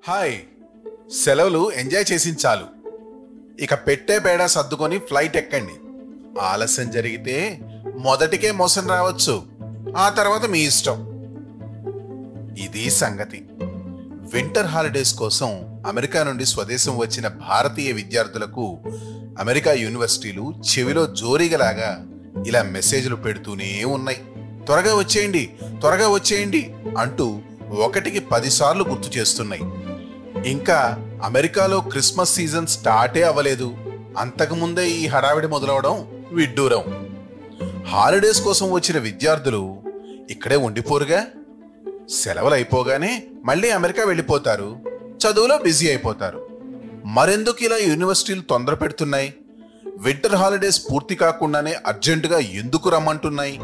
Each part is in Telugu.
హాయ్ సెలవులు ఎంజాయ్ చేసి చాలు ఇక పెట్టే పేడ సర్దుకొని ఫ్లైట్ ఎక్కండి ఆలస్యం జరిగితే మొదటికే మోసం రావచ్చు ఆ తర్వాత మీ ఇష్టం ఇది సంగతి వింటర్ హాలిడేస్ కోసం అమెరికా నుండి స్వదేశం వచ్చిన భారతీయ విద్యార్థులకు అమెరికా యూనివర్సిటీలు చెవిలో జోరీగలాగా ఇలా మెసేజ్లు పెడుతూనే ఉన్నాయి త్వరగా వచ్చేయండి త్వరగా వచ్చేయండి అంటూ ఒకటికి పదిసార్లు గుర్తు చేస్తున్నాయి ఇంకా అమెరికాలో క్రిస్మస్ సీజన్ స్టార్టే అవ్వలేదు అంతకుముందే ఈ హడావిడి మొదలవడం విడ్డూరం హాలిడేస్ కోసం వచ్చిన విద్యార్థులు ఇక్కడే ఉండిపోరుగా సెలవులు అయిపోగానే మళ్ళీ అమెరికా వెళ్ళిపోతారు చదువులో బిజీ అయిపోతారు మరెందుకు ఇలా యూనివర్సిటీలు తొందర పెడుతున్నాయి వింటర్ హాలిడేస్ పూర్తి కాకుండానే అర్జెంటుగా ఎందుకు రమ్మంటున్నాయి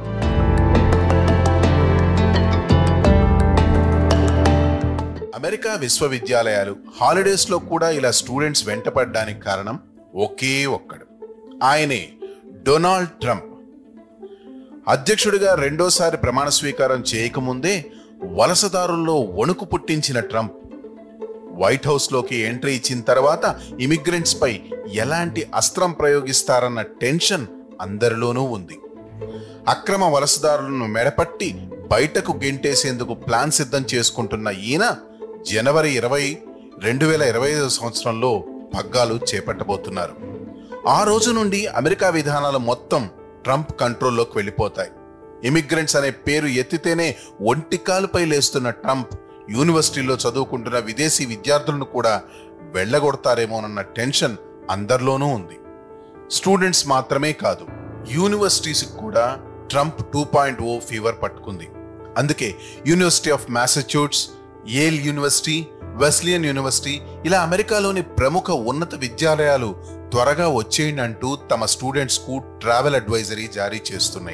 అమెరికా విశ్వవిద్యాలయాలు హాలిడేస్లో కూడా ఇలా స్టూడెంట్స్ వెంటపడడానికి కారణం ఒకే ఒక్కడు ఆయనే డొనాల్డ్ ట్రంప్ అధ్యక్షుడిగా రెండోసారి ప్రమాణ స్వీకారం చేయకముందే వలసదారుల్లో వణుకు పుట్టించిన ట్రంప్ వైట్ హౌస్లోకి ఎంట్రీ ఇచ్చిన తర్వాత ఇమిగ్రెంట్స్ పై ఎలాంటి అస్త్రం ప్రయోగిస్తారన్న టెన్షన్ అందరిలోనూ ఉంది అక్రమ వలసదారులను మెడపట్టి బయటకు గెంటేసేందుకు ప్లాన్ సిద్ధం చేసుకుంటున్న ఈయన జనవరి ఇరవై రెండు వేల ఇరవై ఐదు సంవత్సరంలో పగ్గాలు చేపట్టబోతున్నారు ఆ రోజు నుండి అమెరికా విధానాలు మొత్తం ట్రంప్ కంట్రోల్లోకి వెళ్ళిపోతాయి ఇమిగ్రెంట్స్ అనే పేరు ఎత్తితేనే ఒంటికాలుపై లేస్తున్న ట్రంప్ యూనివర్సిటీలో చదువుకుంటున్న విదేశీ విద్యార్థులను కూడా వెళ్ళగొడతారేమోనన్న టెన్షన్ అందరిలోనూ ఉంది స్టూడెంట్స్ మాత్రమే కాదు యూనివర్సిటీస్ కూడా Trump two point O fever పట్టుకుంది అందుకే university of Massachusetts Yale university Wesleyan university ఇలా అమెరికాలోని ప్రముఖ ఉన్నత విద్యాలయాలు త్వరగా వచ్చేయండి అంటూ తమ స్టూడెంట్స్ కు ట్రావెల్ అడ్వైజరీ జారీ చేస్తున్నాయి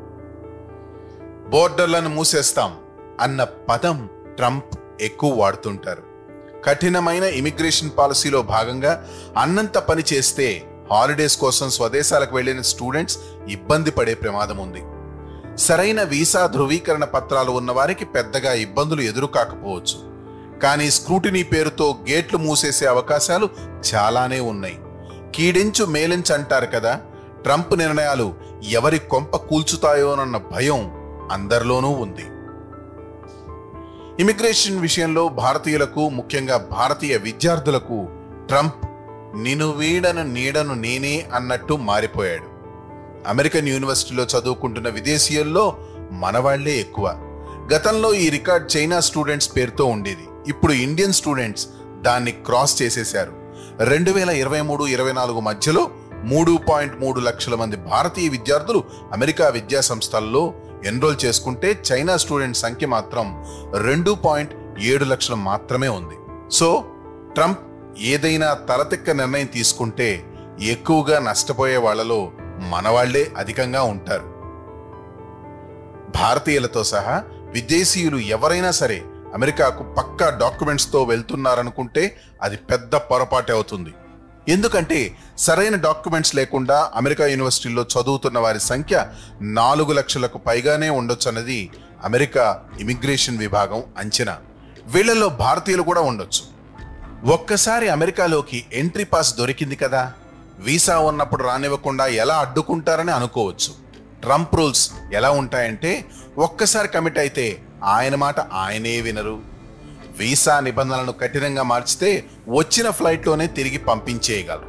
బోర్డర్లను మూసేస్తాం అన్న పదం ట్రంప్ ఎక్కువ వాడుతుంటారు కఠినమైన ఇమిగ్రేషన్ పాలసీలో భాగంగా అన్నంత పని చేస్తే హాలిడేస్ కోసం స్వదేశాలకు వెళ్లిన స్టూడెంట్స్ ఇబ్బంది పడే ప్రమాదం ఉంది సరైన వీసా ధృవీకరణ పత్రాలు ఉన్న వారికి పెద్దగా ఇబ్బందులు ఎదురు కాకపోవచ్చు కానీ స్క్రూటినీ పేరుతో గేట్లు మూసేసే అవకాశాలు చాలానే ఉన్నాయి కీడించు మేలించు అంటారు కదా ట్రంప్ నిర్ణయాలు ఎవరి కొంప కూల్చుతాయోనన్న భయం అందరిలోనూ ఉంది ఇమిగ్రేషన్ విషయంలో భారతీయులకు ముఖ్యంగా భారతీయ విద్యార్థులకు ట్రంప్ నిను వీడను నీడను నేనే అన్నట్టు మారిపోయాడు అమెరికన్ యూనివర్సిటీలో చదువుకుంటున్న విదేశీయుల్లో మనవాళ్లే ఎక్కువ గతంలో ఈ రికార్డ్ చైనా స్టూడెంట్స్ పేరుతో ఉండేది ఇప్పుడు ఇండియన్ స్టూడెంట్స్ దాన్ని క్రాస్ చేసేశారు రెండు వేల ఇరవై మూడు ఇరవై నాలుగు మధ్యలో మూడు పాయింట్ మూడు లక్షల మంది భారతీయ విద్యార్థులు అమెరికా విద్యా సంస్థల్లో ఎన్రోల్ చేసుకుంటే చైనా స్టూడెంట్ సంఖ్య మాత్రం రెండు పాయింట్ ఏడు లక్షలు మాత్రమే ఉంది సో ట్రంప్ ఏదైనా తలతిక్క నిర్ణయం తీసుకుంటే ఎక్కువగా నష్టపోయే వాళ్లలో మనవాళ్లే అధికంగా ఉంటారు భారతీయులతో సహా విదేశీయులు ఎవరైనా సరే అమెరికాకు పక్కా డాక్యుమెంట్స్ తో వెళ్తున్నారనుకుంటే అది పెద్ద పొరపాటే అవుతుంది ఎందుకంటే సరైన డాక్యుమెంట్స్ లేకుండా అమెరికా యూనివర్సిటీల్లో చదువుతున్న వారి సంఖ్య నాలుగు లక్షలకు పైగానే ఉండొచ్చు అన్నది అమెరికా ఇమిగ్రేషన్ విభాగం అంచనా వీళ్లలో భారతీయులు కూడా ఉండొచ్చు ఒక్కసారి అమెరికాలోకి ఎంట్రీ పాస్ దొరికింది కదా వీసా ఉన్నప్పుడు రానివ్వకుండా ఎలా అడ్డుకుంటారని అనుకోవచ్చు ట్రంప్ రూల్స్ ఎలా ఉంటాయంటే ఒక్కసారి కమిట్ అయితే ఆయన మాట ఆయనే వినరు వీసా నిబంధనలను కఠినంగా మార్చితే వచ్చిన ఫ్లైట్లోనే తిరిగి పంపించేయగలరు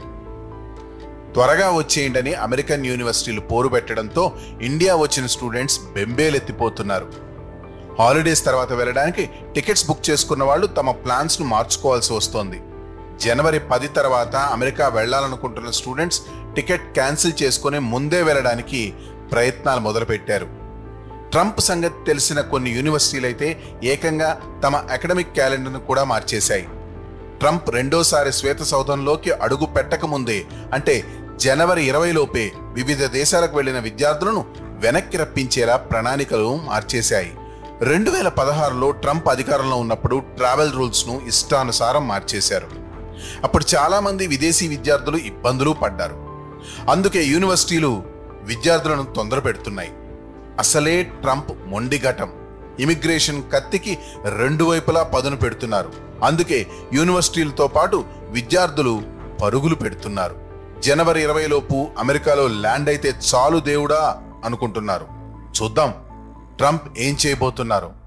త్వరగా వచ్చేయండని అమెరికన్ యూనివర్సిటీలు పోరు పెట్టడంతో ఇండియా వచ్చిన స్టూడెంట్స్ బెంబేలెత్తిపోతున్నారు హాలిడేస్ తర్వాత వెళ్ళడానికి టికెట్స్ బుక్ చేసుకున్న వాళ్ళు తమ ప్లాన్స్ ను మార్చుకోవాల్సి వస్తోంది జనవరి పది తర్వాత అమెరికా వెళ్లాలనుకుంటున్న స్టూడెంట్స్ టికెట్ క్యాన్సిల్ చేసుకుని ముందే వెళ్ళడానికి ప్రయత్నాలు మొదలుపెట్టారు ట్రంప్ సంగతి తెలిసిన కొన్ని యూనివర్సిటీలు అయితే ఏకంగా తమ అకాడమిక్ క్యాలెండర్ను కూడా మార్చేశాయి ట్రంప్ రెండోసారి శ్వేత సౌధంలోకి అడుగు పెట్టకముందే అంటే జనవరి ఇరవై లోపే వివిధ దేశాలకు వెళ్లిన విద్యార్థులను వెనక్కి రప్పించేలా ప్రణాళికలు మార్చేశాయి రెండు వేల పదహారులో ట్రంప్ అధికారంలో ఉన్నప్పుడు ట్రావెల్ రూల్స్ ను ఇష్టానుసారం మార్చేశారు అప్పుడు చాలా మంది విదేశీ విద్యార్థులు ఇబ్బందులు పడ్డారు అందుకే యూనివర్సిటీలు విద్యార్థులను తొందర పెడుతున్నాయి అసలే ట్రంప్ మొండిఘటం ఇమిగ్రేషన్ కత్తికి రెండు వైపులా పదును పెడుతున్నారు అందుకే యూనివర్సిటీలతో పాటు విద్యార్థులు పరుగులు పెడుతున్నారు జనవరి ఇరవై లోపు అమెరికాలో ల్యాండ్ అయితే చాలు దేవుడా అనుకుంటున్నారు చూద్దాం ట్రంప్ ఏం చేయబోతున్నారు